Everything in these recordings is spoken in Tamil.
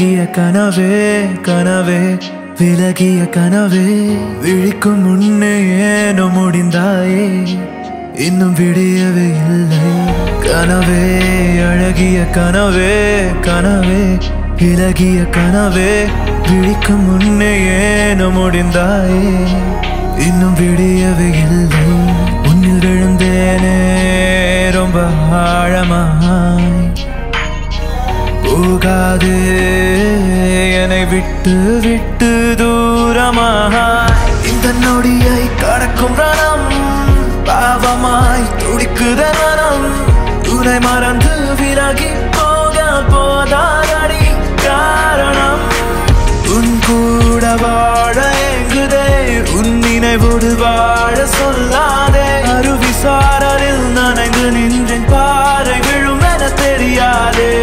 விலகிய கனவே கனவே விலகிய கனவே விழிக்கும் முன்னே ஏனோ முடிந்தாயே இன்னும் விடியவே இல்லை கனவே அழகிய கனவே கனவே விலகிய கனவே விழிக்கும் முன்னே ஏனோ முடிந்தாயே இன்னும் விடியவே இல்லை உன்னில் விழுந்தேனே ரொம்ப ஆழமாய் போகாதே என்னை விட்டு விட்டு தூரமாக இந்த நொடியை கடக்கும் ரணம் பாவமாய் துடிக்குத மனம் துணை மறந்து விலகி போக போதாதடி காரணம் உன் கூட வாழ எங்குதே உன் நினைவோடு வாழ சொல்லாதே அருவி சாரலில் நனைந்து நின்றேன் பாறை விழும் என தெரியாதே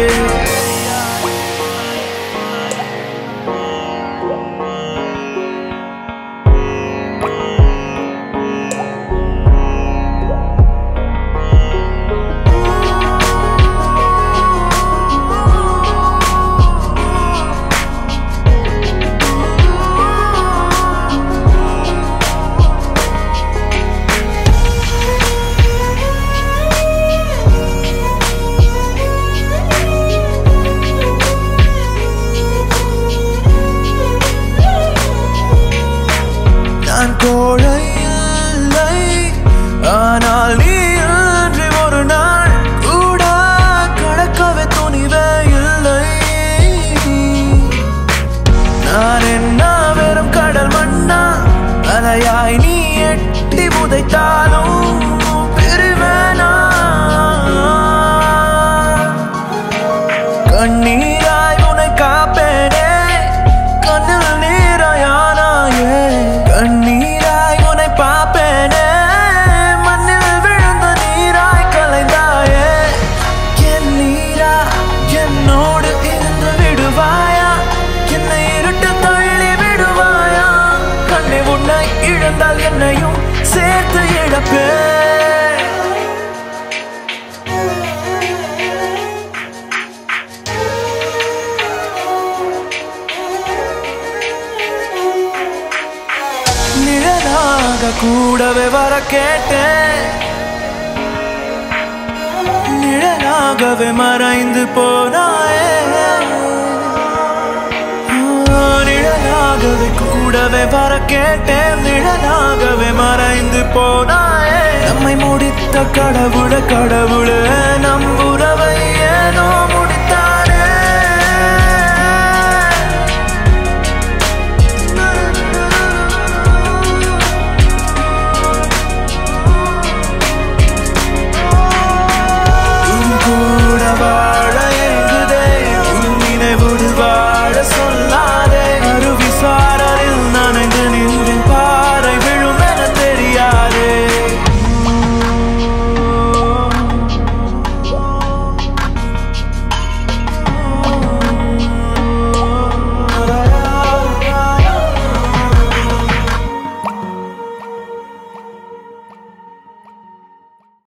நான் கோழை இல்லை ஆனால் நீ அன்றி ஒரு நாள் கூட கடக்கவே துணிவே இல்லை நான் என்ன வெறும் கடல் மண்ணா அலையாய் நீ எட்டி புதைத்தாலும் பிரிவேனா கண்ணீராய் உன்னை காப்பேனே கண்ணில் நீராயானாயே கண்ணீராய் உன்னை பாப்பேனே மண்ணில் விழுந்த நீராய் கலைந்தாயே என் நீரா என்னோடு இருந்து விடுவாயா என்னை இருட்டு தள்ளி விடுவாயா கண்ணை உன்னை இழந்தால் என்னையும் சேர்த்து இழப்பேன் நிழலாக கூடவே வர கேட்டேன் நிழலாகவே மறைந்து போனாயே ஆ, நிழலாகவே கூடவே வர கேட்டேன் நிழலாகவே மறைந்து போனாயே நம்மை முடித்த கடவுள கடவுள நம் உறவை ஏனோ முடி